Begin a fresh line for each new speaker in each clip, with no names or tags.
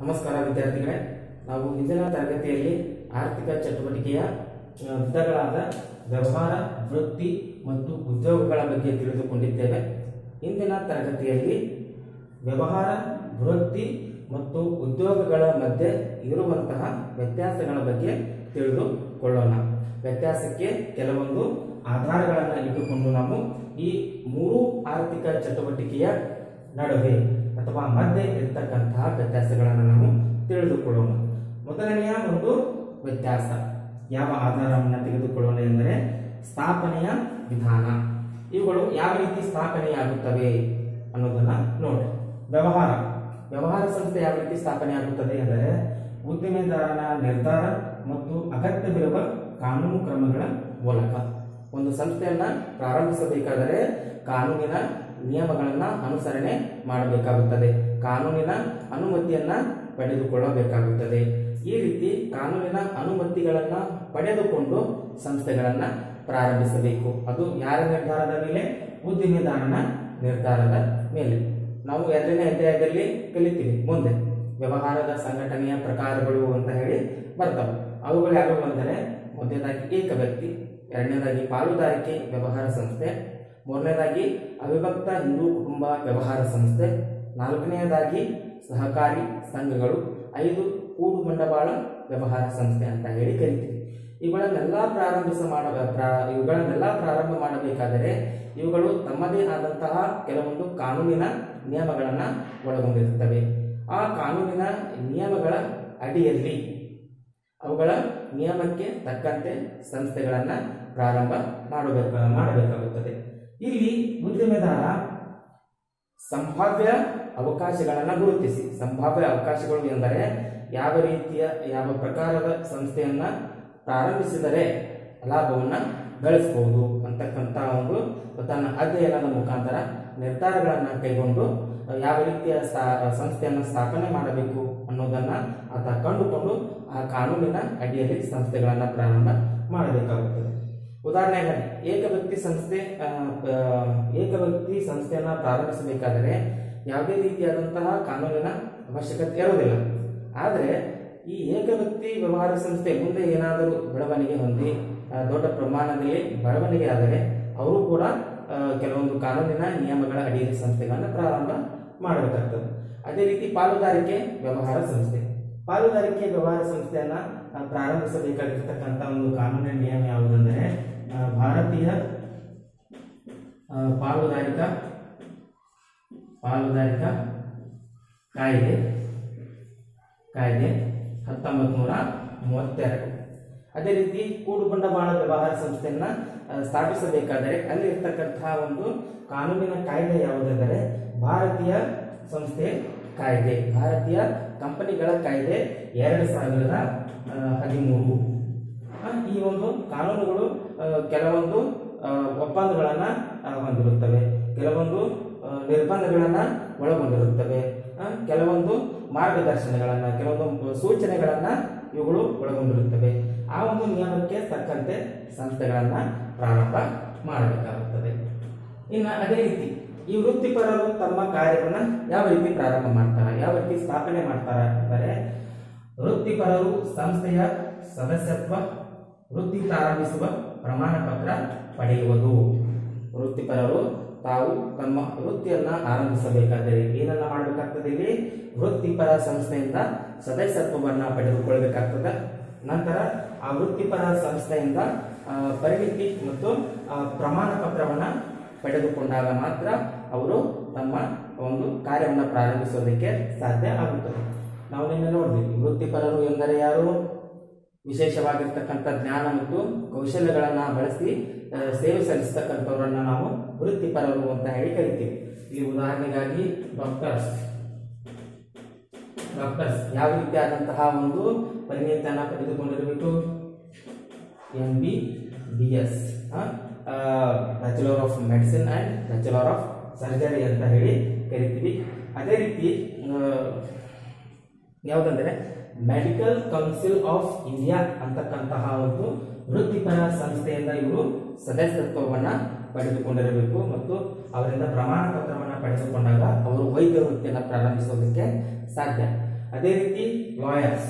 ನಮಸ್ಕಾರ ವಿದ್ಯಾರ್ಥಿಗಳೇ ನಾವು ಹಿಂದಿನ ತರಗತಿಯಲ್ಲಿ ಆರ್ಥಿಕ ಚಟುವಟಿಕೆಯ ಆ, ವಿಧಗಳಾದ ವ್ಯವಹಾರ ವೃತ್ತಿ ಮತ್ತು ಉದ್ಯೋಗಗಳ ಬಗ್ಗೆ ತಿಳಿದುಕೊಂಡಿದ್ದೇವೆ ಇಂದಿನ ತರಗತಿಯಲ್ಲಿ ವ್ಯವಹಾರ ವೃತ್ತಿ ಮತ್ತು ಉದ್ಯೋಗಗಳ ಮಧ್ಯೆ ಇರುವಂತಹ ವ್ಯತ್ಯಾಸಗಳ ಬಗ್ಗೆ ತಿಳಿದುಕೊಳ್ಳೋಣ ವ್ಯತ್ಯಾಸಕ್ಕೆ ಕೆಲವೊಂದು ಆಧಾರಗಳನ್ನು ಇಟ್ಟುಕೊಂಡು ನಾವು ಈ ಮೂರು ಆರ್ಥಿಕ ಚಟುವಟಿಕೆಯ ನಡುವೆ ಅಥವಾ ಮಧ್ಯೆ ಇರತಕ್ಕಂತಹ ವ್ಯತ್ಯಾಸಗಳನ್ನು ನಾವು ತಿಳಿದುಕೊಳ್ಳೋಣ ಮೊದಲನೆಯ ಒಂದು ವ್ಯತ್ಯಾಸ ಯಾವ ಆಧಾರವನ್ನು ತೆಗೆದುಕೊಳ್ಳೋಣ ಎಂದರೆ ಸ್ಥಾಪನೆಯ ವಿಧಾನ ಇವುಗಳು ಯಾವ ರೀತಿ ಸ್ಥಾಪನೆಯಾಗುತ್ತವೆ ಅನ್ನೋದನ್ನ ನೋಡಿ ವ್ಯವಹಾರ ವ್ಯವಹಾರ ಸಂಸ್ಥೆ ಯಾವ ರೀತಿ ಸ್ಥಾಪನೆಯಾಗುತ್ತದೆ ಎಂದರೆ ಉದ್ದಿಮೆದಾರನ ನಿರ್ಧಾರ ಮತ್ತು ಅಗತ್ಯವಿರುವ ಕಾನೂನು ಕ್ರಮಗಳ ಮೂಲಕ ಒಂದು ಸಂಸ್ಥೆಯನ್ನ ಪ್ರಾರಂಭಿಸಬೇಕಾದರೆ ಕಾನೂನಿನ ನಿಯಮಗಳನ್ನ ಅನುಸರಣೆ ಮಾಡಬೇಕಾಗುತ್ತದೆ ಕಾನೂನಿನ ಅನುಮತಿಯನ್ನ ಪಡೆದುಕೊಳ್ಳಬೇಕಾಗುತ್ತದೆ ಈ ರೀತಿ ಕಾನೂನಿನ ಅನುಮತಿಗಳನ್ನ ಪಡೆದುಕೊಂಡು ಸಂಸ್ಥೆಗಳನ್ನ ಪ್ರಾರಂಭಿಸಬೇಕು ಅದು ಯಾರ ನಿರ್ಧಾರದ ಮೇಲೆ ಉದ್ದಿಮೆದಾರನ ನಿರ್ಧಾರದ ಮೇಲೆ ನಾವು ಎರಡನೇ ಅಧ್ಯಾಯದಲ್ಲಿ ಕಲಿತೀವಿ ಮುಂದೆ ವ್ಯವಹಾರದ ಸಂಘಟನೆಯ ಪ್ರಕಾರಗಳು ಅಂತ ಹೇಳಿ ಬರ್ತವೆ ಅವುಗಳು ಯಾವುವು ಅಂದರೆ ಮೊದಲನೇದಾಗಿ ಏಕ ವ್ಯಕ್ತಿ ಎರಡನೇದಾಗಿ ಪಾಲುದಾರಿಕೆ ವ್ಯವಹಾರ ಸಂಸ್ಥೆ ಮೂರನೇದಾಗಿ ಅವಿಭಕ್ತ ಹಿಂದೂ ಕುಟುಂಬ ವ್ಯವಹಾರ ಸಂಸ್ಥೆ ನಾಲ್ಕನೆಯದಾಗಿ ಸಹಕಾರಿ ಸಂಘಗಳು ಐದು ಕೂಡು ಬಂಡವಾಳ ವ್ಯವಹಾರ ಸಂಸ್ಥೆ ಅಂತ ಹೇಳಿ ಕರಿತೀವಿ ಇವುಗಳನ್ನೆಲ್ಲ ಪ್ರಾರಂಭಿಸ ಮಾಡ ಪ್ರಾ- ಇವುಗಳನ್ನೆಲ್ಲ ಪ್ರಾರಂಭ ಮಾಡಬೇಕಾದರೆ ಇವುಗಳು ತಮ್ಮದೇ ಆದಂತಹ ಕೆಲವೊಂದು ಕಾನೂನಿನ ನಿಯಮಗಳನ್ನು ಒಳಗೊಂಡಿರುತ್ತವೆ ಆ ಕಾನೂನಿನ ನಿಯಮಗಳ ಅಡಿಯಲ್ಲಿ ಅವುಗಳ ನಿಯಮಕ್ಕೆ ತಕ್ಕಂತೆ ಸಂಸ್ಥೆಗಳನ್ನು ಪ್ರಾರಂಭ ಮಾಡಬೇಕು ಮಾಡಬೇಕಾಗುತ್ತದೆ ಇಲ್ಲಿ ಉದ್ಯಮೆದಾರ ಸಂಭಾವ್ಯ ಅವಕಾಶಗಳನ್ನು ಗುರುತಿಸಿ ಸಂಭಾವ್ಯ ಅವಕಾಶಗಳು ಎಂದರೆ ಯಾವ ರೀತಿಯ ಯಾವ ಪ್ರಕಾರದ ಸಂಸ್ಥೆಯನ್ನ ಪ್ರಾರಂಭಿಸಿದರೆ ಲಾಭವನ್ನು ಗಳಿಸಬಹುದು ಅಂತಕ್ಕಂಥ ಒಂದು ತನ್ನ ಅಧ್ಯಯನದ ಮುಖಾಂತರ ನಿರ್ಧಾರಗಳನ್ನು ಕೈಗೊಂಡು ಯಾವ ರೀತಿಯ ಸ್ಥಾ- ಸಂಸ್ಥೆಯನ್ನು ಸ್ಥಾಪನೆ ಮಾಡಬೇಕು ಅನ್ನೋದನ್ನ ಆತ ಕಂಡುಕೊಂಡು ಆ ಕಾನೂನಿನ ಅಡಿಯಲ್ಲಿ ಸಂಸ್ಥೆಗಳನ್ನು ಪ್ರಾರಂಭ ಮಾಡಬೇಕಾಗುತ್ತದೆ ಉದಾಹರಣೆಗೆ ಏಕ ವ್ಯಕ್ತಿ ಸಂಸ್ಥೆ ಆ, ಆ, ಏಕ ವ್ಯಕ್ತಿ ಸಂಸ್ಥೆಯನ್ನ ಪ್ರಾರಂಭಿಸಬೇಕಾದರೆ ಯಾವುದೇ ರೀತಿಯಾದಂತಹ ಕಾನೂನಿನ ಅವಶ್ಯಕತೆ ಇರುವುದಿಲ್ಲ ಆದರೆ ಈ ಏಕ ವ್ಯಕ್ತಿ ವ್ಯವಹಾರ ಸಂಸ್ಥೆ ಮುಂದೆ ಏನಾದರೂ ಬೆಳವಣಿಗೆ ಹೊಂದಿ ಆ, ದೊಡ್ಡ ಪ್ರಮಾಣದಲ್ಲಿ ಬೆಳವಣಿಗೆ ಆದರೆ ಅವರು ಕೂಡ ಆ, ಕೆಲವೊಂದು ಕಾನೂನಿನ ನಿಯಮಗಳ ಅಡಿಯಲ್ಲಿ ಸಂಸ್ಥೆಗಳನ್ನು ಪ್ರಾರಂಭ ಮಾಡಬೇಕಾಗ್ತದೆ ಅದೇ ರೀತಿ ಪಾಲುದಾರಿಕೆ ವ್ಯವಹಾರ ಸಂಸ್ಥೆ ಪಾಲುದಾರಿಕೆ ವ್ಯವಹಾರ ಸಂಸ್ಥೆಯನ್ನ ಆ, ಪ್ರಾರಂಭಿಸಬೇಕಾಗಿರ್ತಕ್ಕಂಥ ಒಂದು ಕಾನೂನಿನ ನಿಯಮ ಯಾವುದಂದರೆ ಆ, ಭಾರತೀಯ ಆ, ಪಾಲುದಾರಿಕಾ ಪಾಲುದಾರಿಕಾ ಕಾಯ್ದೆ ಕಾಯ್ದೆ ಹತ್ತೊಂಬತ್ತು ನೂರ ಮೂವತ್ತೆರಡು ಅದೇ ರೀತಿ ಕೂಡು ಬಂಡವಾಳ ವ್ಯವಹಾರ ಸಂಸ್ಥೆಯನ್ನ ಆ, ಸ್ಥಾಪಿಸಬೇಕಾದರೆ ಅಲ್ಲಿ ಇರ್ತಕ್ಕಂತಹ ಒಂದು ಕಾನೂನಿನ ಕಾಯ್ದೆ ಯಾವುದೆಂದರೆ ಭಾರತೀಯ ಸಂಸ್ಥೆ ಕಾಯ್ದೆ ಭಾರತೀಯ ಕಂಪನಿಗಳ ಕಾಯ್ದೆ ಎರಡು ಸಾವಿರದ ಆ, ಹದಿಮೂರು ಆ, ಈ ಒಂದು ಕಾನೂನುಗಳು ಆ, ಕೆಲವೊಂದು ಆ, ಒಪ್ಪಂದಗಳನ್ನ ಆ, ಹೊಂದಿರುತ್ತವೆ ಕೆಲವೊಂದು ಆ, ನಿರ್ಬಂಧಗಳನ್ನ ಒಳಗೊಂಡಿರುತ್ತವೆ ಆ, ಕೆಲವೊಂದು ಮಾರ್ಗದರ್ಶನಗಳನ್ನ ಕೆಲವೊಂದು ಸೂಚನೆಗಳನ್ನ ಇವುಗಳು ಒಳಗೊಂಡಿರುತ್ತವೆ ಆ ಒಂದು ನಿಯಮಕ್ಕೆ ತಕ್ಕಂತೆ ಸಂಸ್ಥೆಗಳನ್ನ ಪ್ರಾರಂಭ ಮಾಡಬೇಕಾಗುತ್ತದೆ ಇನ್ನು ಅದೇ ರೀತಿ ಈ ವೃತ್ತಿಪರರು ತಮ್ಮ ಕಾರ್ಯವನ್ನ ಯಾವ ರೀತಿ ಪ್ರಾರಂಭ ಮಾಡ್ತಾರೆ ಯಾವ ರೀತಿ ಸ್ಥಾಪನೆ ಮಾಡ್ತಾರೆ ಅಂದರೆ ವೃತ್ತಿಪರರು ಸಂಸ್ಥೆಯ ಸದಸ್ಯತ್ವ ವೃತ್ತಿ ಪ್ರಾರಂಭಿಸುವ ಪ್ರಮಾಣ ಪತ್ರ ಪಡೆಯುವುದು ವೃತ್ತಿಪರರು ತಾವು ತಮ್ಮ ವೃತ್ತಿಯನ್ನ ಆರಂಭಿಸಬೇಕಾದರೆ ಏನನ್ನ ಮಾಡಬೇಕಾಗ್ತದೆ ಇಲ್ಲಿ ವೃತ್ತಿಪರ ಸಂಸ್ಥೆಯಿಂದ ಸದಸ್ಯತ್ವವನ್ನ ಪಡೆದುಕೊಳ್ಳಬೇಕಾಗ್ತದೆ ನಂತರ ಆ ವೃತ್ತಿಪರ ಸಂಸ್ಥೆಯಿಂದ ಆ, ಪರಿಣಿತಿ ಮತ್ತು ಆ, ಪ್ರಮಾಣ ಪತ್ರವನ್ನ ಪಡೆದುಕೊಂಡಾಗ ಮಾತ್ರ ಅವರು ತಮ್ಮ ಒಂದು ಕಾರ್ಯವನ್ನು ಪ್ರಾರಂಭಿಸೋದಕ್ಕೆ ಸಾಧ್ಯ ಆಗುತ್ತದೆ ನಾವು ನಿನ್ನೆ ನೋಡಿದ್ವಿ ವೃತ್ತಿಪರರು ಎಂದರೆ ಯಾರು ವಿಶೇಷವಾಗಿರ್ತಕ್ಕಂಥ ಜ್ಞಾನ ಮತ್ತು ಕೌಶಲ್ಯಗಳನ್ನ ಬಳಸಿ ಆ, ಸೇವೆ ಸಲ್ಲಿಸ್ತಕ್ಕಂಥವರನ್ನ ನಾವು ವೃತ್ತಿಪರರು ಅಂತ ಹೇಳಿ ಕರಿತೀವಿ ಇಲ್ಲಿ ಉದಾಹರಣೆಗಾಗಿ ಡಾಕ್ಟರ್ಸ್ ಡಾಕ್ಟರ್ಸ್ ಯಾವ ರೀತಿಯಾದಂತಹ ಒಂದು ಪರಿಣಿತಿಯನ್ನ ಪಡೆದುಕೊಂಡಿರಬೇಕು M B B S bachelor of medicine and bachelor of surgery ಅಂತ ಹೇಳಿ ಕರಿತೀವಿ ಅದೇ ರೀತಿ ಆ, ಯಾವುದಂದ್ರೆ ಮೆಡಿಕಲ್ ಕೌನ್ಸಿಲ್ ಆಫ್ ಇಂಡಿಯಾ ಅಂತಕ್ಕಂತಹ ಒಂದು ವೃತ್ತಿಪರ ಸಂಸ್ಥೆಯಿಂದ ಇವರು ಸದಸ್ಯತ್ವವನ್ನ ಪಡೆದುಕೊಂಡಿರಬೇಕು ಮತ್ತು ಅವರಿಂದ ಪ್ರಮಾಣ ಪತ್ರವನ್ನು ಪಡೆದುಕೊಂಡಾಗ ಅವರು ವೈದ್ಯ ವೃತ್ತಿಯನ್ನು ಪ್ರಾರಂಭಿಸೋದಕ್ಕೆ ಸಾಧ್ಯ ಅದೇ ರೀತಿ ಲಾಯರ್ಸ್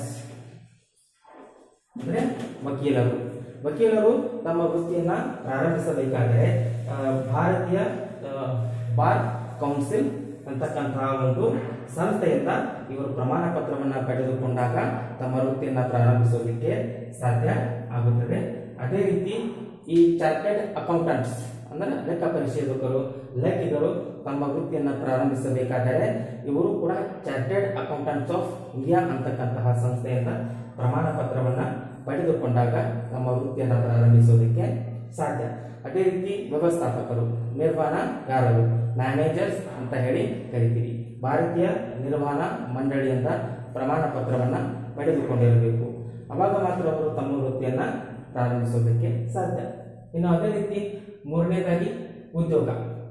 ಅಂದ್ರೆ ವಕೀಲರು ವಕೀಲರು ತಮ್ಮ ವೃತ್ತಿಯನ್ನ ಪ್ರಾರಂಭಿಸಬೇಕಾದರೆ ಆ, ಭಾರತೀಯ ಆ, ಬಾರ್ ಕೌನ್ಸಿಲ್ ಅಂತಕ್ಕಂತಹ ಒಂದು ಸಂಸ್ಥೆಯಿಂದ ಇವರು ಪ್ರಮಾಣ ಪತ್ರವನ್ನು ಪಡೆದುಕೊಂಡಾಗ ತಮ್ಮ ವೃತ್ತಿಯನ್ನ ಪ್ರಾರಂಭಿಸೋದಕ್ಕೆ ಸಾಧ್ಯ ಆಗುತ್ತದೆ ಅದೇ ರೀತಿ ಈ ಚಾರ್ಟೆಡ್ ಅಕೌಂಟೆಂಟ್ಸ್ ಅಂದ್ರೆ ಲೆಕ್ಕ ಪರಿಶೋಧಕರು ಲೆಕ್ಕಿಗರು ತಮ್ಮ ವೃತ್ತಿಯನ್ನು ಪ್ರಾರಂಭಿಸಬೇಕಾದರೆ ಇವರು ಕೂಡ ಚಾರ್ಟೆಡ್ ಅಕೌಂಟೆಂಟ್ಸ್ ಆಫ್ ಇಂಡಿಯಾ ಅಂತಕ್ಕಂತಹ ಸಂಸ್ಥೆಯಿಂದ ಪ್ರಮಾಣ ಪತ್ರವನ್ನ ಪಡೆದುಕೊಂಡಾಗ ತಮ್ಮ ವೃತ್ತಿಯನ್ನು ಪ್ರಾರಂಭಿಸೋದಕ್ಕೆ ಸಾಧ್ಯ ಅದೇ ರೀತಿ ವ್ಯವಸ್ಥಾಪಕರು ನಿರ್ವಹಣಾಗಾರರು ಮ್ಯಾನೇಜರ್ಸ್ ಅಂತ ಹೇಳಿ ಕರಿತೀವಿ ಭಾರತೀಯ ನಿರ್ವಹಣಾ ಮಂಡಳಿಯಿಂದ ಪ್ರಮಾಣ ಪತ್ರವನ್ನ ಪಡೆದುಕೊಂಡಿರಬೇಕು ಅವಾಗ ಮಾತ್ರ ಅವರು ತಮ್ಮ ವೃತ್ತಿಯನ್ನ ಪ್ರಾರಂಭಿಸೋದಕ್ಕೆ ಸಾಧ್ಯ ಇನ್ನು ಅದೇ ರೀತಿ ಮೂರನೇದಾಗಿ ಉದ್ಯೋಗ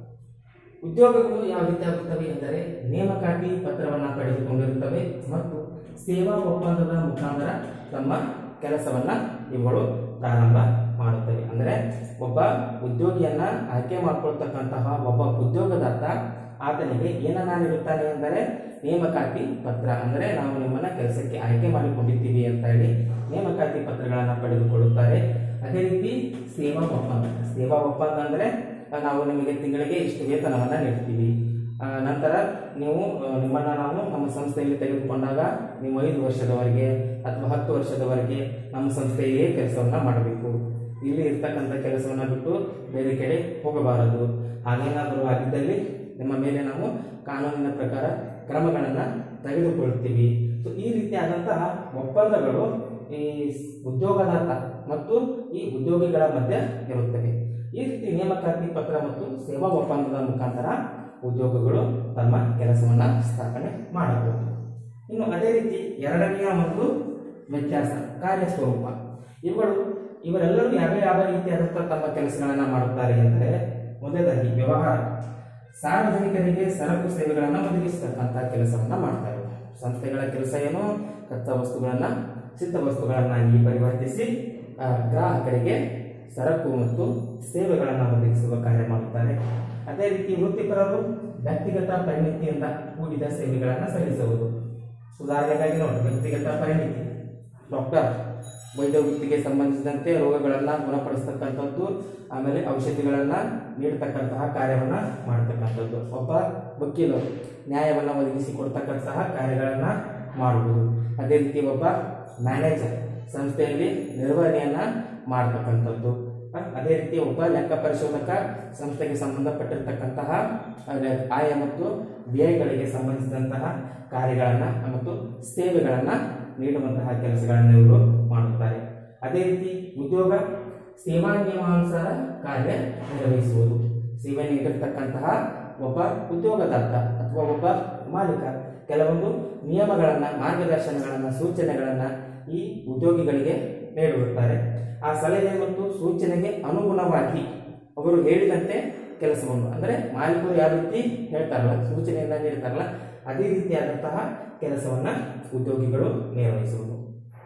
ಉದ್ಯೋಗಗಳು ಯಾವ ರೀತಿ ಆಗುತ್ತವೆ ಎಂದರೆ ನೇಮಕಾತಿ ಪತ್ರವನ್ನು ಪಡೆದುಕೊಂಡಿರುತ್ತವೆ ಮತ್ತು ಸೇವಾ ಒಪ್ಪಂದದ ಮುಖಾಂತರ ತಮ್ಮ ಕೆಲಸವನ್ನ ಇವುಗಳು ಪ್ರಾರಂಭ ಮಾಡುತ್ತವೆ ಅಂದರೆ ಒಬ್ಬ ಉದ್ಯೋಗಿಯನ್ನ ಆಯ್ಕೆ ಮಾಡ್ಕೊಳ್ತಕ್ಕಂತಹ ಒಬ್ಬ ಉದ್ಯೋಗದಾತ ಆತನಿಗೆ ಏನನ್ನ ನೀಡುತ್ತಾನೆ ಎಂದರೆ ನೇಮಕಾತಿ ಪತ್ರ ಅಂದರೆ ನಾವು ನಿಮ್ಮನ್ನ ಕೆಲಸಕ್ಕೆ ಆಯ್ಕೆ ಮಾಡಿಕೊಂಡಿದ್ದೀವಿ ಅಂತ ಹೇಳಿ ನೇಮಕಾತಿ ಪತ್ರಗಳನ್ನು ಪಡೆದುಕೊಳ್ಳುತ್ತಾರೆ ಅದೇ ರೀತಿ ಸೇವಾ ಒಪ್ಪಂದ ಸೇವಾ ಒಪ್ಪಂದ ಅಂದರೆ ಆ, ನಾವು ನಿಮಗೆ ತಿಂಗಳಿಗೆ ಇಷ್ಟು ವೇತನವನ್ನ ನೀಡ್ತೀವಿ ಆ, ನಂತರ ನೀವು ಆ, ನಿಮ್ಮನ್ನ ನಾವು ನಮ್ಮ ಸಂಸ್ಥೆಯಲ್ಲಿ ತೆಗೆದುಕೊಂಡಾಗ ನೀವು ಐದು ವರ್ಷದವರೆಗೆ ಅಥವಾ ಹತ್ತು ವರ್ಷದವರೆಗೆ ನಮ್ಮ ಸಂಸ್ಥೆಯೇ ಕೆಲಸವನ್ನ ಮಾಡಬೇಕು ಇಲ್ಲಿ ಇರ್ತಕ್ಕಂಥ ಕೆಲಸವನ್ನ ಬಿಟ್ಟು ಬೇರೆ ಕಡೆ ಹೋಗಬಾರದು ಹಾಗೇನಾದರೂ ಆಗಿದ್ದಲ್ಲಿ ನಿಮ್ಮ ಮೇಲೆ ನಾವು ಕಾನೂನಿನ ಪ್ರಕಾರ ಕ್ರಮಗಳನ್ನು ತೆಗೆದುಕೊಳ್ತೀವಿ ಸೊ ಈ ರೀತಿಯಾದಂತಹ ಒಪ್ಪಂದಗಳು ಈ ಉದ್ಯೋಗದಾತ ಮತ್ತು ಈ ಉದ್ಯೋಗಿಗಳ ಮಧ್ಯೆ ಇರುತ್ತವೆ ಈ ರೀತಿ ನೇಮಕಾತಿ ಪತ್ರ ಮತ್ತು ಸೇವಾ ಒಪ್ಪಂದದ ಮುಖಾಂತರ ಉದ್ಯೋಗಗಳು ತಮ್ಮ ಕೆಲಸವನ್ನ ಸ್ಥಾಪನೆ ಮಾಡಬಹುದು ಇನ್ನು ಅದೇ ರೀತಿ ಎರಡನೆಯ ಒಂದು ವ್ಯತ್ಯಾಸ ಕಾರ್ಯಸ್ವರೂಪ ಇವುಗಳು ಇವರೆಲ್ಲರೂ ಯಾವ ಯಾವ ರೀತಿಯಾದಂತಹ ತಮ್ಮ ಕೆಲಸಗಳನ್ನ ಮಾಡುತ್ತಾರೆ ಎಂದರೆ ಮೊದಲದಾಗಿ ವ್ಯವಹಾರ ಸಾರ್ವಜನಿಕರಿಗೆ ಸರಕು ಸೇವೆಗಳನ್ನು ಒದಗಿಸತಕ್ಕಂಥ ಕೆಲಸವನ್ನ ಮಾಡ್ತಾರೆ ಸಂಸ್ಥೆಗಳ ಕೆಲಸ ಏನು ಕಚ್ಚಾ ವಸ್ತುಗಳನ್ನ ಸಿದ್ಧ ವಸ್ತುಗಳನ್ನಾಗಿ ಪರಿವರ್ತಿಸಿ ಆ, ಗ್ರಾಹಕರಿಗೆ ಸರಕು ಮತ್ತು ಸೇವೆಗಳನ್ನು ಒದಗಿಸುವ ಕಾರ್ಯ ಮಾಡುತ್ತಾರೆ ಅದೇ ರೀತಿ ವೃತ್ತಿಪರರು ವ್ಯಕ್ತಿಗತ ಪರಿಣಿತಿಯಿಂದ ಕೂಡಿದ ಸೇವೆಗಳನ್ನು ಸಲ್ಲಿಸುವುದು ಉದಾಹರಣೆಗಾಗಿ ನೋಡಿ ವ್ಯಕ್ತಿಗತ ಪರಿಣಿತಿ ಡಾಕ್ಟರ್ ವೈದ್ಯ ವೃತ್ತಿಗೆ ಸಂಬಂಧಿಸಿದಂತೆ ರೋಗಗಳನ್ನು ಗುಣಪಡಿಸ್ತಕ್ಕಂಥದ್ದು ಆಮೇಲೆ ಔಷಧಿಗಳನ್ನು ನೀಡತಕ್ಕಂತಹ ಕಾರ್ಯವನ್ನು ಮಾಡತಕ್ಕಂಥದ್ದು ಒಬ್ಬ ವಕೀಲರು ನ್ಯಾಯವನ್ನು ಒದಗಿಸಿಕೊಡ್ತಕ್ಕಂತಹ ಕಾರ್ಯಗಳನ್ನು ಮಾಡುವುದು ಅದೇ ರೀತಿ ಒಬ್ಬ ಮ್ಯಾನೇಜರ್ ಸಂಸ್ಥೆಯಲ್ಲಿ ನಿರ್ವಹಣೆಯನ್ನ ಮಾಡತಕ್ಕಂಥದ್ದು ಆ, ಅದೇ ರೀತಿ ಒಬ್ಬ ಲೆಕ್ಕ ಪರಿಶೋಧಕ ಸಂಸ್ಥೆಗೆ ಸಂಬಂಧಪಟ್ಟಿರ್ತಕ್ಕಂತಹ ಅದೇ ಆಯ ಮತ್ತು ವ್ಯಯಗಳಿಗೆ ಸಂಬಂಧಿಸಿದಂತಹ ಕಾರ್ಯಗಳನ್ನು ಮತ್ತು ಸೇವೆಗಳನ್ನು ನೀಡುವಂತಹ ಕೆಲಸಗಳನ್ನು ಇವರು ಮಾಡುತ್ತಾರೆ ಅದೇ ರೀತಿ ಉದ್ಯೋಗ ಸೇವಾ ನಿಯಮಾನುಸಾರ ಕಾರ್ಯ ನಿರ್ವಹಿಸುವುದು ಸೇವೆ ನೀಡಿರ್ತಕ್ಕಂತಹ ಒಬ್ಬ ಉದ್ಯೋಗದಾತ ಅಥವಾ ಒಬ್ಬ ಮಾಲೀಕ ಕೆಲವೊಂದು ನಿಯಮಗಳನ್ನು ಮಾರ್ಗದರ್ಶನಗಳನ್ನು ಸೂಚನೆಗಳನ್ನು ಈ ಉದ್ಯೋಗಿಗಳಿಗೆ ನೀಡಿರುತ್ತಾರೆ ಆ ಸಲಹೆ ಮತ್ತು ಸೂಚನೆಗೆ ಅನುಗುಣವಾಗಿ ಅವರು ಹೇಳಿದಂತೆ ಕೆಲಸವನ್ನು ಅಂದರೆ ಮಾಲೀಕರು ಯಾವ ರೀತಿ ಹೇಳ್ತಾರಲ್ಲ ಸೂಚನೆಯನ್ನ ನೀಡ್ತಾರಲ್ಲ ಅದೇ ರೀತಿಯಾದಂತಹ ಕೆಲಸವನ್ನ ಉದ್ಯೋಗಿಗಳು ನಿರ್ವಹಿಸುವುದು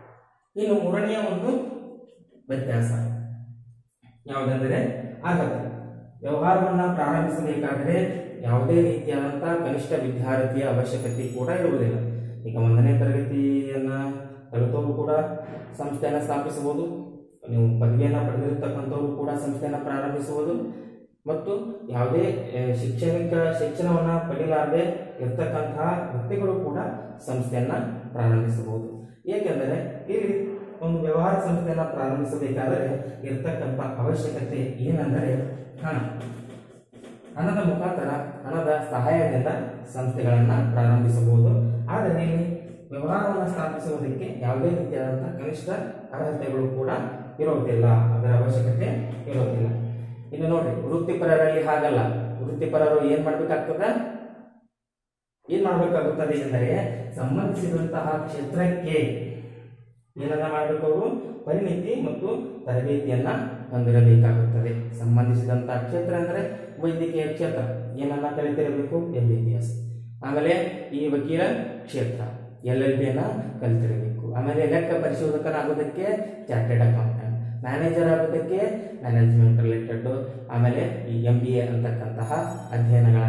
ಇನ್ನು ಮೂರನೆಯ ಒಂದು ವ್ಯತ್ಯಾಸ ಯಾವುದೆಂದರೆ ಅರ್ಹತೆ ವ್ಯವಹಾರವನ್ನು ಪ್ರಾರಂಭಿಸಬೇಕಾದರೆ ಯಾವುದೇ ರೀತಿಯಾದಂತಹ ಕನಿಷ್ಠ ವಿದ್ಯಾರ್ಥಿಯ ಅವಶ್ಯಕತೆ ಕೂಡ ಇರುವುದಿಲ್ಲ ಈಗ ಒಂದನೇ ತರಗತಿಯನ್ನ ಕಲಿತವರು ಕೂಡ ಸಂಸ್ಥೆಯನ್ನು ಸ್ಥಾಪಿಸಬಹುದು ನೀವು ಪದವಿಯನ್ನು ಪಡೆದಿರತಕ್ಕಂಥವರು ಕೂಡ ಸಂಸ್ಥೆಯನ್ನು ಪ್ರಾರಂಭಿಸುವುದು ಮತ್ತು ಯಾವುದೇ ಆ, ಶಿಕ್ಷಣಿಕ ಶಿಕ್ಷಣವನ್ನು ಪಡೆಯಲಾರದೆ ಇರ್ತಕ್ಕಂತಹ ವ್ಯಕ್ತಿಗಳು ಕೂಡ ಸಂಸ್ಥೆಯನ್ನ ಪ್ರಾರಂಭಿಸಬಹುದು ಏಕೆಂದರೆ ಇಲ್ಲಿ ಒಂದು ವ್ಯವಹಾರ ಸಂಸ್ಥೆಯನ್ನು ಪ್ರಾರಂಭಿಸಬೇಕಾದರೆ ಇರತಕ್ಕಂಥ ಅವಶ್ಯಕತೆ ಏನೆಂದರೆ ಹಣ ಹಣದ ಮುಖಾಂತರ ಹಣದ ಸಹಾಯದಿಂದ ಸಂಸ್ಥೆಗಳನ್ನು ಪ್ರಾರಂಭಿಸಬಹುದು ಆದರೆ ಇಲ್ಲಿ ವ್ಯವಹಾರವನ್ನು ಸ್ಥಾಪಿಸುವುದಕ್ಕೆ ಯಾವುದೇ ರೀತಿಯಾದಂತಹ ಕನಿಷ್ಠ ಅರ್ಹತೆಗಳು ಕೂಡ ಇರೋದಿಲ್ಲ ಅದರ ಅವಶ್ಯಕತೆ ಇರೋದಿಲ್ಲ ಇನ್ನು ನೋಡ್ರಿ ವೃತ್ತಿಪರರಲ್ಲಿ ಹಾಗಲ್ಲ ವೃತ್ತಿಪರರು ಏನ್ ಮಾಡ್ಬೇಕಾಗ್ತದ ಏನ್ ಮಾಡ್ಬೇಕಾಗುತ್ತದೆ ಎಂದರೆ ಸಂಬಂಧಿಸಿದಂತಹ ಕ್ಷೇತ್ರಕ್ಕೆ ಏನನ್ನ ಮಾಡಬೇಕು ಅವರು ಪರಿಣಿತಿ ಮತ್ತು ತರಬೇತಿಯನ್ನ ಹೊಂದಿರಬೇಕಾಗುತ್ತದೆ ಸಂಬಂಧಿಸಿದಂತಹ ಕ್ಷೇತ್ರ ಅಂದರೆ ವೈದ್ಯಕೀಯ ಕ್ಷೇತ್ರ ಏನನ್ನ ಕಲಿತಿರಬೇಕು ಎಂ ಬಿ ಬಿ ಎಸ್ ಆಮೇಲೆ ಈ ವಕೀಲ ಕ್ಷೇತ್ರ ಎಲ್ ಎಲ್ ಬಿಯನ್ನ ಕಲಿತಿರಬೇಕು ಆಮೇಲೆ ಲೆಕ್ಕ ಪರಿಶೋಧಕರಾಗೋದಕ್ಕೆ ಚಾರ್ಟೆಡ್ ಅಕೌಂಟೆಂಟ್ ಮ್ಯಾನೇಜರ್ ಆಗೋದಕ್ಕೆ ಮ್ಯಾನೇಜ್ಮೆಂಟ್ ರಿಲೇಟೆಡ್ ಆಮೇಲೆ ಈ ಎಂ ಬಿ ಎ ಅಂತಕ್ಕಂತಹ ಅಧ್ಯಯನಗಳನ್ನು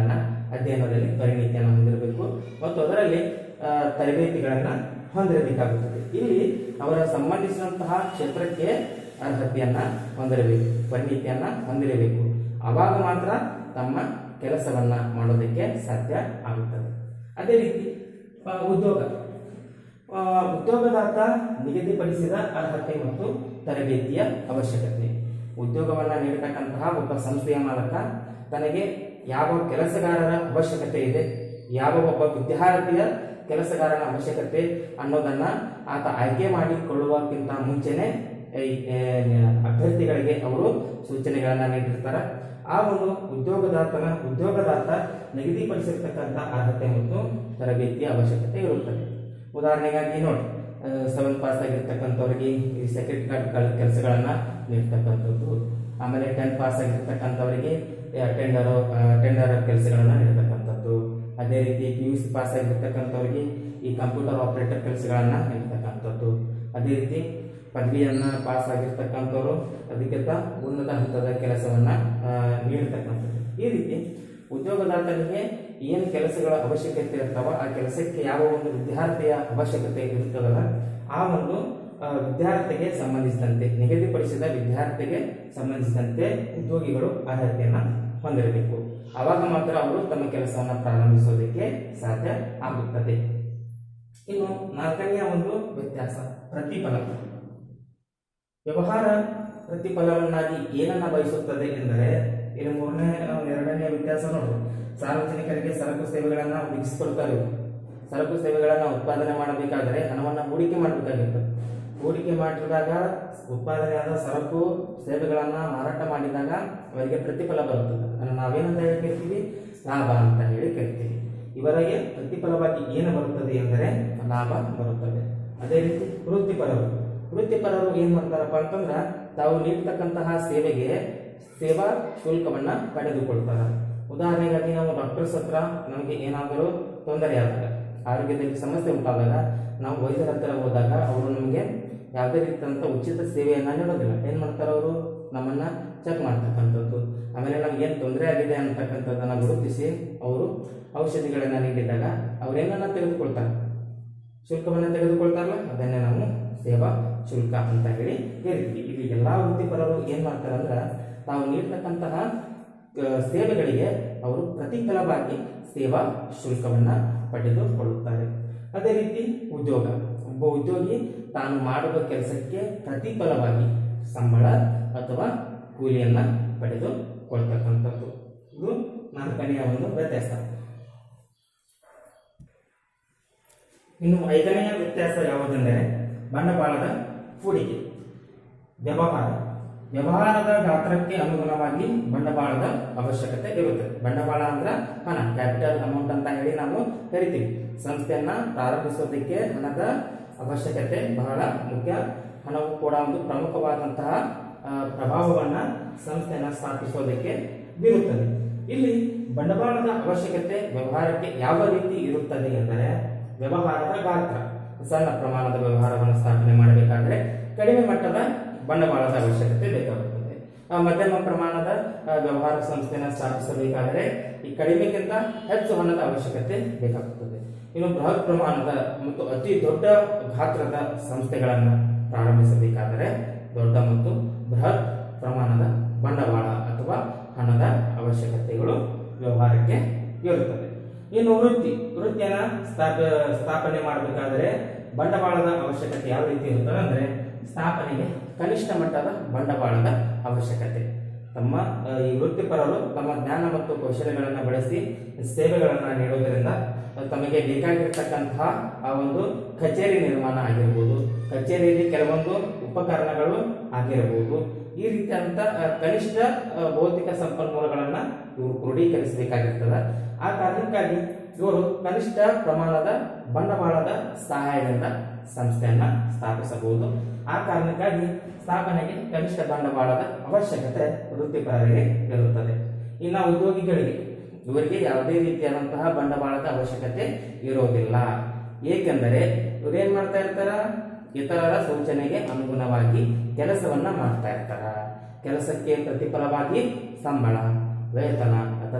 ಅಧ್ಯಯನದಲ್ಲಿ ಪರಿಣಿತಿಯನ್ನು ಹೊಂದಿರಬೇಕು ಮತ್ತು ಅದರಲ್ಲಿ ಆ, ತರಬೇತಿಗಳನ್ನು ಹೊಂದಿರಬೇಕಾಗುತ್ತದೆ ಇಲ್ಲಿ ಅವರ ಸಂಬಂಧಿಸಿದಂತಹ ಕ್ಷೇತ್ರಕ್ಕೆ ಅರ್ಹತೆಯನ್ನ ಹೊಂದಿರಬೇಕು ಪರಿಣಿತಿಯನ್ನ ಹೊಂದಿರಬೇಕು ಆವಾಗ ಮಾತ್ರ ತಮ್ಮ ಕೆಲಸವನ್ನ ಮಾಡೋದಕ್ಕೆ ಸಾಧ್ಯ ಆಗುತ್ತದೆ ಅದೇ ರೀತಿ ಆ, ಉದ್ಯೋಗ ಆ, ಉದ್ಯೋಗದಾತ ನಿಗದಿಪಡಿಸಿದ ಅರ್ಹತೆ ಮತ್ತು ತರಬೇತಿಯ ಅವಶ್ಯಕತೆ ಉದ್ಯೋಗವನ್ನ ನೀಡತಕ್ಕಂತಹ ಒಬ್ಬ ಸಂಸ್ಥೆಯ ಮಾಲಕ ತನಗೆ ಯಾವ ಕೆಲಸಗಾರರ ಅವಶ್ಯಕತೆ ಇದೆ ಯಾವ ಒಬ್ಬ ವಿದ್ಯಾರ್ಥಿಯ ಕೆಲಸಗಾರನ ಅವಶ್ಯಕತೆ ಅನ್ನೋದನ್ನ ಆತ ಆಯ್ಕೆ ಮಾಡಿಕೊಳ್ಳುವಕ್ಕಿಂತ ಮುಂಚೆನೆ ಈ, ಆ, ಅಭ್ಯರ್ಥಿಗಳಿಗೆ ಅವರು ಸೂಚನೆಗಳನ್ನ ನೀಡಿರ್ತಾರೆ ಆ ಒಂದು ಉದ್ಯೋಗದಾತನ ಉದ್ಯೋಗದಾತ ನಿಗದಿಪಡಿಸಿರ್ತಕ್ಕಂಥ ಅರ್ಹತೆ ಮತ್ತು ತರಬೇತಿಯ ಅವಶ್ಯಕತೆ ಇರುತ್ತದೆ ಉದಾಹರಣೆಗಾಗಿ ನೋಡಿ ಸೆವೆಂತ್ ಪಾಸ್ ಆಗಿರ್ತಕ್ಕಂಥವ್ರಿಗೆ ಈ ಸೆಕ್ರೆಟರಿ ಗಾರ್ಡ್ ಕೆಲಸಗಳನ್ನ ನೀಡ್ತಕ್ಕಂಥದ್ದು ಆಮೇಲೆ ಟೆಂತ್ ಪಾಸ್ ಆಗಿರ್ತಕ್ಕಂಥವರಿಗೆ ಟೆಂಡರ್ ಟೆಂಡರ್ ಕೆಲಸಗಳನ್ನ ನೀಡತಕ್ಕಂಥದ್ದು ಅದೇ ರೀತಿ ಪಿ ಯು ಸಿ ಪಾಸ್ ಆಗಿರ್ತಕ್ಕಂಥವ್ರಿಗೆ ಈ ಕಂಪ್ಯೂಟರ್ ಆಪರೇಟರ್ ಕೆಲಸಗಳನ್ನ ನೀಡತಕ್ಕಂಥದ್ದು ಅದೇ ರೀತಿ ಪದವಿಯನ್ನ ಪಾಸ್ ಆಗಿರ್ತಕ್ಕಂಥವ್ರು ಅದಕ್ಕಿಂತ ಉನ್ನತ ಹಂತದ ಕೆಲಸವನ್ನ ಆ, ನೀಡತಕ್ಕಂಥದ್ದು ಈ ರೀತಿ ಉದ್ಯೋಗದಾತನಿಗೆ ಏನು ಕೆಲಸಗಳ ಅವಶ್ಯಕತೆ ಇರ್ತಾವ ಆ ಕೆಲಸಕ್ಕೆ ಯಾವ ಒಂದು ವಿದ್ಯಾರ್ಥಿಯ ಅವಶ್ಯಕತೆ ಇರ್ತದಲ್ಲ ಆ ಒಂದು ಆ, ವಿದ್ಯಾರ್ಥಿಗೆ ಸಂಬಂಧಿಸಿದಂತೆ ನಿಗದಿಪಡಿಸಿದ ವಿದ್ಯಾರ್ಥಿಗೆ ಸಂಬಂಧಿಸಿದಂತೆ ಉದ್ಯೋಗಿಗಳು ಅರ್ಹತೆಯನ್ನ ಹೊಂದಿರಬೇಕು ಆವಾಗ ಮಾತ್ರ ಅವರು ತಮ್ಮ ಕೆಲಸವನ್ನು ಪ್ರಾರಂಭಿಸೋದಕ್ಕೆ ಸಾಧ್ಯ ಆಗುತ್ತದೆ ಇನ್ನು ನಾಲ್ಕನೆಯ ಒಂದು ವ್ಯತ್ಯಾಸ ಪ್ರತಿಫಲ ವ್ಯವಹಾರ ಪ್ರತಿಫಲವನ್ನಾಗಿ ಏನನ್ನ ಬಯಸುತ್ತದೆ ಎಂದರೆ ಇಲ್ಲಿ ಮೂರನೇ ಆ, ಎರಡನೇ ವ್ಯತ್ಯಾಸ ನೋಡಿ ಸಾರ್ವಜನಿಕರಿಗೆ ಸರಕು ಸೇವೆಗಳನ್ನ ಒದಗಿಸಿಕೊಡ್ತಾರೆ ಇವರು. ಸರಕು ಸೇವೆಗಳನ್ನ ಉತ್ಪಾದನೆ ಮಾಡಬೇಕಾದರೆ ಹಣವನ್ನ ಹೂಡಿಕೆ ಮಾಡಬೇಕಾಗಿರ್ತದೆ ಹೂಡಿಕೆ ಮಾಡಿದಾಗ ಉತ್ಪಾದನೆಯಾದ ಸರಕು ಸೇವೆಗಳನ್ನ ಮಾರಾಟ ಮಾಡಿದಾಗ ಅವರಿಗೆ ಪ್ರತಿಫಲ ಬರುತ್ತದೆ ಅದನ್ನ ನಾವೇನಂತ ಹೇಳಿ ಕರಿತೀವಿ ಲಾಭ ಅಂತ ಹೇಳಿ ಕರಿತೀವಿ ಇವರಿಗೆ ಪ್ರತಿಫಲವಾಗಿ ಏನು ಬರುತ್ತದೆ ಎಂದರೆ ಲಾಭ ಬರುತ್ತದೆ ಅದೇ ರೀತಿ ವೃತ್ತಿಪರರು ವೃತ್ತಿಪರರು ಏನ್ ಮಾಡ್ತಾರಪ್ಪ ಅಂತಂದ್ರ ತಾವು ನೀಡ್ತಕ್ಕಂತಹ ಸೇವೆಗೆ ಸೇವಾ ಶುಲ್ಕವನ್ನ ಪಡೆದುಕೊಳ್ತಾರೆ ಉದಾಹರಣೆಗಾಗಿ ನಾವು ಡಾಕ್ಟರ್ಸ್ ಹತ್ರ ನಮಗೆ ಏನಾದರೂ ತೊಂದರೆ ಆದಾಗ ಆರೋಗ್ಯದಲ್ಲಿ ಸಮಸ್ಯೆ ಉಂಟಾದಾಗ ನಾವು ವೈದ್ಯರ ಹತ್ರ ಹೋದಾಗ ಅವರು ನಮಗೆ ಯಾವುದೇ ರೀತಿಯಂತ ಉಚಿತ ಸೇವೆಯನ್ನ ನೀಡೋದಿಲ್ಲ ಏನ್ ಮಾಡ್ತಾರೆ ಅವರು ನಮ್ಮನ್ನ ಚೆಕ್ ಮಾಡ್ತಕ್ಕಂಥದ್ದು ಆಮೇಲೆ ನಮ್ಗೆ ಏನು ತೊಂದರೆ ಆಗಿದೆ ಅಂತಕ್ಕಂಥದ್ದನ್ನ ಗುರುತಿಸಿ ಅವರು ಔಷಧಿಗಳನ್ನ ನೀಡಿದಾಗ ಅವ್ರೇನನ್ನ ತೆಗೆದುಕೊಳ್ತಾರೆ ಶುಲ್ಕವನ್ನ ತೆಗೆದುಕೊಳ್ತಾರಲ್ಲ ಅದನ್ನೇ ನಾವು ಸೇವಾ ಶುಲ್ಕ ಅಂತ ಹೇಳಿ ಹೇಳ್ತೀವಿ ಇಲ್ಲಿ ಎಲ್ಲಾ ವೃತ್ತಿಪರರು ಏನ್ ಮಾಡ್ತಾರೆ ಅಂದ್ರ ತಾವು ನೀಡ್ತಕ್ಕಂತಹ ಆ, ಸೇವೆಗಳಿಗೆ ಅವರು ಪ್ರತಿಫಲವಾಗಿ ಸೇವಾ ಶುಲ್ಕವನ್ನ ಪಡೆದುಕೊಳ್ಳುತ್ತಾರೆ ಅದೇ ರೀತಿ ಉದ್ಯೋಗ ಒಬ್ಬ ಉದ್ಯೋಗಿ ತಾನು ಮಾಡುವ ಕೆಲಸಕ್ಕೆ ಪ್ರತಿಫಲವಾಗಿ ಸಂಬಳ ಅಥವಾ ಕೂಲಿಯನ್ನ ಪಡೆದುಕೊಳ್ತಕ್ಕಂಥದ್ದು ಇದು ನಾಲ್ಕನೆಯ ಒಂದು ವ್ಯತ್ಯಾಸ ಇನ್ನು ಐದನೆಯ ವ್ಯತ್ಯಾಸ ಯಾವುದೆಂದರೆ ಬಂಡವಾಳದ ಹೂಡಿಕೆ ವ್ಯವಹಾರ ವ್ಯವಹಾರದ ಗಾತ್ರಕ್ಕೆ ಅನುಗುಣವಾಗಿ ಬಂಡವಾಳದ ಅವಶ್ಯಕತೆ ಇರುತ್ತದೆ ಬಂಡವಾಳ ಅಂದ್ರೆ ಹಣ ಕ್ಯಾಪಿಟಲ್ ಅಮೌಂಟ್ ಅಂತ ಹೇಳಿ ನಾವು ಕರಿತೀವಿ ಸಂಸ್ಥೆಯನ್ನ ಪ್ರಾರಂಭಿಸೋದಕ್ಕೆ ಹಣದ ಅವಶ್ಯಕತೆ ಬಹಳ ಮುಖ್ಯ ಹಣವು ಕೂಡ ಒಂದು ಪ್ರಮುಖವಾದಂತಹ ಆ, ಪ್ರಭಾವವನ್ನ ಸಂಸ್ಥೆಯನ್ನ ಸ್ಥಾಪಿಸೋದಕ್ಕೆ ಬೀರುತ್ತದೆ ಇಲ್ಲಿ ಬಂಡವಾಳದ ಅವಶ್ಯಕತೆ ವ್ಯವಹಾರಕ್ಕೆ ಯಾವ ರೀತಿ ಇರುತ್ತದೆ ಎಂದರೆ ವ್ಯವಹಾರದ ಗಾತ್ರ ಸಣ್ಣ ಪ್ರಮಾಣದ ವ್ಯವಹಾರವನ್ನು ಸ್ಥಾಪನೆ ಮಾಡಬೇಕಾದ್ರೆ ಕಡಿಮೆ ಮಟ್ಟದ ಬಂಡವಾಳದ ಅವಶ್ಯಕತೆ ಬೇಕಾಗುತ್ತದೆ ಆ, ಮಧ್ಯಮ ಪ್ರಮಾಣದ ಆ, ವ್ಯವಹಾರ ಸಂಸ್ಥೆಯನ್ನು ಸ್ಥಾಪಿಸಬೇಕಾದರೆ ಈ ಕಡಿಮೆಗಿಂತ ಹೆಚ್ಚು ಹಣದ ಅವಶ್ಯಕತೆ ಬೇಕಾಗುತ್ತದೆ ಇನ್ನು ಬೃಹತ್ ಪ್ರಮಾಣದ ಮತ್ತು ಅತಿ ದೊಡ್ಡ ಗಾತ್ರದ ಸಂಸ್ಥೆಗಳನ್ನು ಪ್ರಾರಂಭಿಸಬೇಕಾದರೆ ದೊಡ್ಡ ಮತ್ತು ಬೃಹತ್ ಪ್ರಮಾಣದ ಬಂಡವಾಳ ಅಥವಾ ಹಣದ ಅವಶ್ಯಕತೆಗಳು ವ್ಯವಹಾರಕ್ಕೆ ಇರುತ್ತದೆ ಇನ್ನು ವೃತ್ತಿ ವೃತ್ತಿಯನ್ನ ಸ್ಥಾಪ ಸ್ಥಾಪನೆ ಮಾಡಬೇಕಾದರೆ ಬಂಡವಾಳದ ಅವಶ್ಯಕತೆ ಯಾವ ರೀತಿ ಇರುತ್ತದೆ ಅಂದ್ರೆ ಸ್ಥಾಪನೆಗೆ ಕನಿಷ್ಠ ಮಟ್ಟದ ಬಂಡವಾಳದ ಅವಶ್ಯಕತೆ ತಮ್ಮ ಆ, ಈ ವೃತ್ತಿಪರರು ತಮ್ಮ ಜ್ಞಾನ ಮತ್ತು ಕೌಶಲ್ಯಗಳನ್ನು ಬಳಸಿ ಸೇವೆಗಳನ್ನು ನೀಡುವುದರಿಂದ ಆ, ತಮಗೆ ಬೇಕಾಗಿರ್ತಕ್ಕಂತಹ ಆ ಒಂದು ಕಚೇರಿ ನಿರ್ಮಾಣ ಆಗಿರ್ಬೋದು ಕಚೇರಿಯಲ್ಲಿ ಕೆಲವೊಂದು ಉಪಕರಣಗಳು ಆಗಿರಬಹುದು ಈ ರೀತಿಯಾದಂತ ಆ, ಕನಿಷ್ಠ ಆ, ಭೌತಿಕ ಸಂಪನ್ಮೂಲಗಳನ್ನ ಇವರು ಕ್ರೋಢೀಕರಿಸಬೇಕಾಗಿರ್ತದೆ ಆ ಕಾರಣಕ್ಕಾಗಿ ಇವರು ಕನಿಷ್ಠ ಪ್ರಮಾಣದ ಬಂಡವಾಳದ ಸಹಾಯದಿಂದ ಸಂಸ್ಥೆಯನ್ನ ಸ್ಥಾಪಿಸಬಹುದು ಆ ಕಾರಣಕ್ಕಾಗಿ ಸ್ಥಾಪನೆಗೆ ಕನಿಷ್ಠ ಬಂಡವಾಳದ ಅವಶ್ಯಕತೆ ವೃತ್ತಿಪರರಿಗೆ ಇರುತ್ತದೆ ಇನ್ನು ಉದ್ಯೋಗಿಗಳಿಗೆ ಇವರಿಗೆ ಯಾವುದೇ ರೀತಿಯಾದಂತಹ ಬಂಡವಾಳದ ಅವಶ್ಯಕತೆ ಇರೋದಿಲ್ಲ ಏಕೆಂದರೆ ಇವ್ರೇನ್ ಮಾಡ್ತಾ ಇರ್ತಾರ ಇತರರ ಸೂಚನೆಗೆ ಅನುಗುಣವಾಗಿ ಕೆಲಸವನ್ನ ಮಾಡ್ತಾ ಇರ್ತಾರ ಕೆಲಸಕ್ಕೆ ಪ್ರತಿಫಲವಾಗಿ ಸಂಬಳ ವೇತನ ಅಥವಾ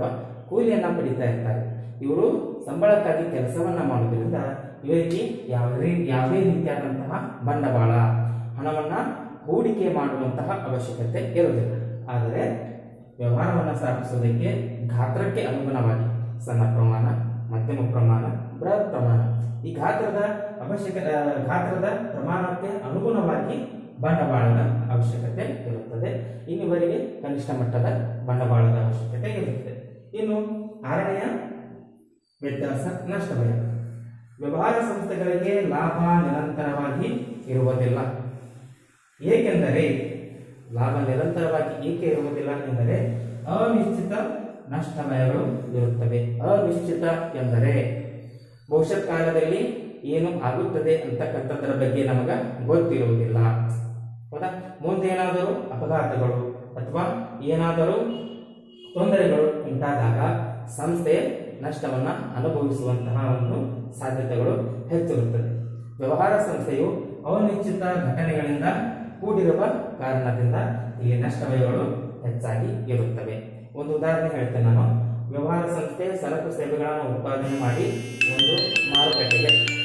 ಕೂಲಿಯನ್ನ ಪಡಿತಾ ಇರ್ತಾರೆ ಇವರು ಸಂಬಳಕ್ಕಾಗಿ ಕೆಲಸವನ್ನ ಮಾಡೋದ್ರಿಂದ ಇವರಿಗೆ ಯಾವುದೇ ಯಾವುದೇ ರೀತಿಯಾದಂತಹ ಬಂಡವಾಳ ಹಣವನ್ನ ಹೂಡಿಕೆ ಮಾಡುವಂತಹ ಅವಶ್ಯಕತೆ ಇರುವುದಿಲ್ಲ ಆದರೆ ವ್ಯವಹಾರವನ್ನು ಸ್ಥಾಪಿಸುವುದಕ್ಕೆ ಗಾತ್ರಕ್ಕೆ ಅನುಗುಣವಾಗಿ ಸಣ್ಣ ಪ್ರಮಾಣ ಮಧ್ಯಮ ಪ್ರಮಾಣ ಬೃಹತ್ ಪ್ರಮಾಣ ಈ ಗಾತ್ರದ ಅವಶ್ಯಕ ಆ, ಗಾತ್ರದ ಪ್ರಮಾಣಕ್ಕೆ ಅನುಗುಣವಾಗಿ ಬಂಡವಾಳದ ಅವಶ್ಯಕತೆ ಇರುತ್ತದೆ ಇನ್ನು ಇವರಿಗೆ ಕನಿಷ್ಠ ಮಟ್ಟದ ಬಂಡವಾಳದ ಅವಶ್ಯಕತೆ ಇರುತ್ತದೆ ಇನ್ನು ಆರನೆಯ ವ್ಯತ್ಯಾಸ ನಷ್ಟ ಭಯ ವ್ಯವಹಾರ ಸಂಸ್ಥೆಗಳಿಗೆ ಲಾಭ ನಿರಂತರವಾಗಿ ಇರುವುದಿಲ್ಲ ಏಕೆಂದರೆ ಲಾಭ ನಿರಂತರವಾಗಿ ಏಕೆ ಇರುವುದಿಲ್ಲ ಎಂದರೆ ಅನಿಶ್ಚಿತ ನಷ್ಟ ಭಯಗಳು ಇರುತ್ತವೆ ಅನಿಶ್ಚಿತ ಎಂದರೆ ಭವಿಷ್ಯತ್ ಕಾಲದಲ್ಲಿ ಏನು ಆಗುತ್ತದೆ ಅಂತಕ್ಕಂಥದ್ರ ಬಗ್ಗೆ ನಮಗ ಗೊತ್ತಿರುವುದಿಲ್ಲ ಹೌದಾ ಮುಂದೇನಾದರೂ ಅಪಘಾತಗಳು ಅಥವಾ ಏನಾದರೂ ತೊಂದರೆಗಳು ಉಂಟಾದಾಗ ಸಂಸ್ಥೆ ನಷ್ಟವನ್ನ ಅನುಭವಿಸುವಂತಹ ಒಂದು ಸಾಧ್ಯತೆಗಳು ಹೆಚ್ಚಿರುತ್ತದೆ ವ್ಯವಹಾರ ಸಂಸ್ಥೆಯು ಅನಿಶ್ಚಿತ ಘಟನೆಗಳಿಂದ ಕೂಡಿರುವ ಕಾರಣದಿಂದ ಇಲ್ಲಿ ನಷ್ಟ ಭಯಗಳು ಹೆಚ್ಚಾಗಿ ಇರುತ್ತವೆ ಒಂದು ಉದಾಹರಣೆ ಹೇಳ್ತೇನೆ ನಾನು ವ್ಯವಹಾರ ಸಂಸ್ಥೆ ಸರಕು ಸೇವೆಗಳನ್ನು ಉತ್ಪಾದನೆ ಮಾಡಿ ಒಂದು ಮಾರುಕಟ್ಟೆಗೆ